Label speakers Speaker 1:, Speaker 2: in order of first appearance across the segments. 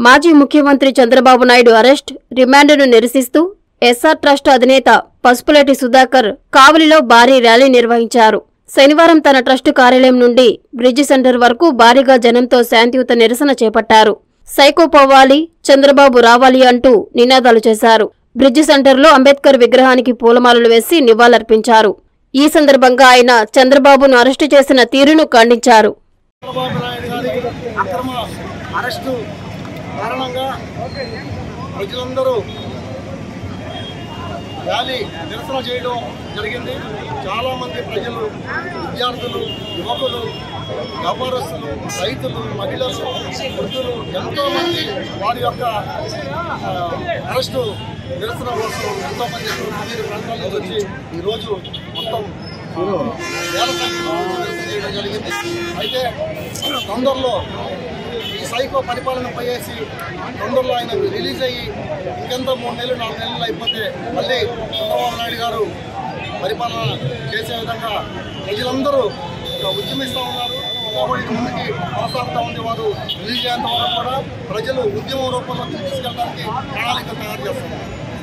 Speaker 1: మాజీ ముఖ్యమంత్రి చంద్రబాబు నాయుడు అరెస్ట్ రిమాండ్ను నిరసిస్తూ ఎస్ఆర్ ట్రస్ట్ అధినేత పసుపులేటి సుధాకర్ కావలిలో భారీ ర్యాలీ నిర్వహించారు శనివారం తన ట్రస్టు కార్యాలయం నుండి బ్రిడ్జి సెంటర్ వరకు భారీగా జనంతో శాంతియుత నిరసన చేపట్టారు సైకో పోవాలి చంద్రబాబు రావాలి అంటూ నినాదాలు చేశారు బ్రిడ్జి సెంటర్లో అంబేద్కర్ విగ్రహానికి పూలమాలలు వేసి నివాళులర్పించారు ఈ సందర్భంగా ఆయన చంద్రబాబును అరెస్టు చేసిన తీరును ఖండించారు
Speaker 2: చంద్రబాబు నాయుడు గారి అక్రమ అరెస్టు కారణంగా ప్రజలందరూ ర్యాలీ నిరసన చేయడం జరిగింది చాలామంది ప్రజలు విద్యార్థులు యువకులు వ్యాపారస్తులు రైతులు మహిళలు వృద్ధులు ఎంతోమంది వారి యొక్క ఆ, అరెస్టు నిరసన కోసం ఎంతోమంది వివిధ ప్రాంతాల నుంచి వచ్చి ఈరోజు మొత్తం వేల సంఖ్యలో నిరసన చేయడం జరిగింది అయితే తొందరలో ఈ సైకో పరిపాలన పోయేసి తొందరలో ఆయన రిలీజ్ అయ్యి ఇంకెంత మూడు నెలలు నాలుగు నెలలు అయిపోతే మళ్ళీ చంద్రబాబు నాయుడు గారు పరిపాలన చేసే విధంగా ప్రజలందరూ ఇంకా ఉద్యమిస్తూ ఉన్నారు కాబట్టి ఇది ముందుకి కొనసాగుతూ ఉంది వారు రిలీజ్ అయ్యేంత వరకు కూడా ప్రజలు ఉద్యమం రూపంలో తీసుకెళ్ళడానికి ప్రణాళిక తయారు చేస్తున్నారు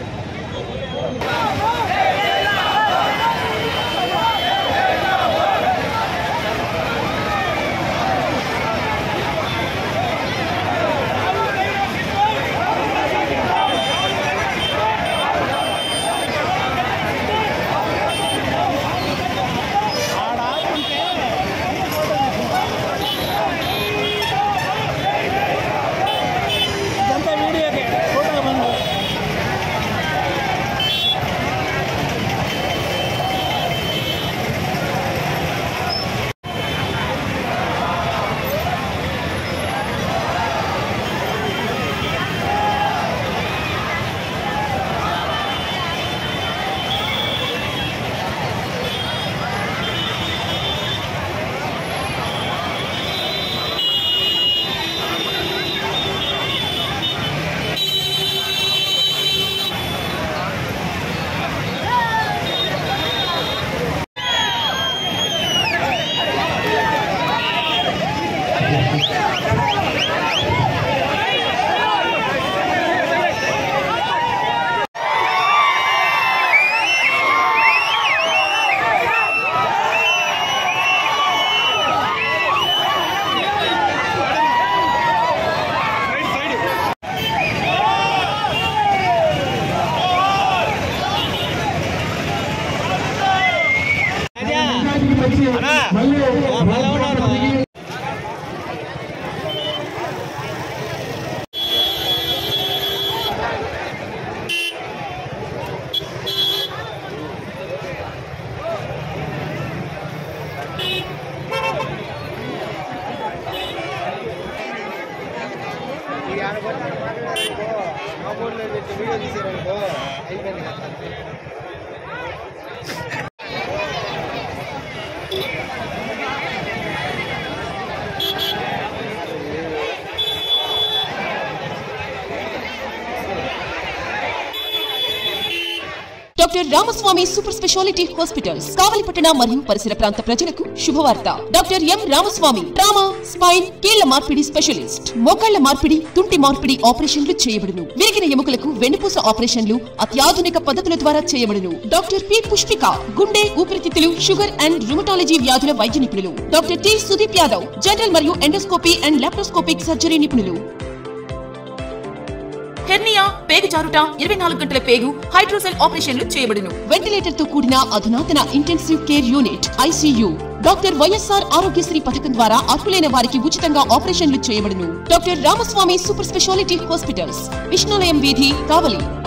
Speaker 3: doctor Ramaswamy super speciality hospitals కావలిపట్టణ మరియు పరిసర ప్రాంత ప్రజలకు శుభవార్త doctor M Ramaswamy trauma spine కీళ్ల మార్పిడి స్పెషలిస్ట్ మోకాళ్ల మార్పిడి తుంటి మార్పిడి ఆపరేషన్లు చేయబడును విరిగిన ఎముకలకు వెన్నుపూస ఆపరేషన్లు అత్యాధునిక పద్ధతుల ద్వారా చేయబడును డాక్టర్ పి పుష్పిక గుండె ఊపిరితిత్తులు షుగర్ అండ్ రుమటాలజీ వ్యాధుల వైద్య నిపుణులు doctor T Sudeep Yadav general మరియు ఎండోస్కోపీ అండ్ లాప్రోస్కోపిక్ సర్జరీ నిపుణులు హెర్నియా పేగు జారుట ఇరవై నాలుగు గంటల పేగు హైడ్రోసెల్ ఆపరేషన్లు చేయబడును వెంటిలేటర్ తో కూడిన అధునాతన intensive care unit ICU doctor YSR Aarogyasri పథకం ద్వారా అర్హులైన వారికి ఉచితంగా ఆపరేషన్లు చేయబడును doctor Ramaswamy super speciality hospitals Vishnulayam వీధి కావలి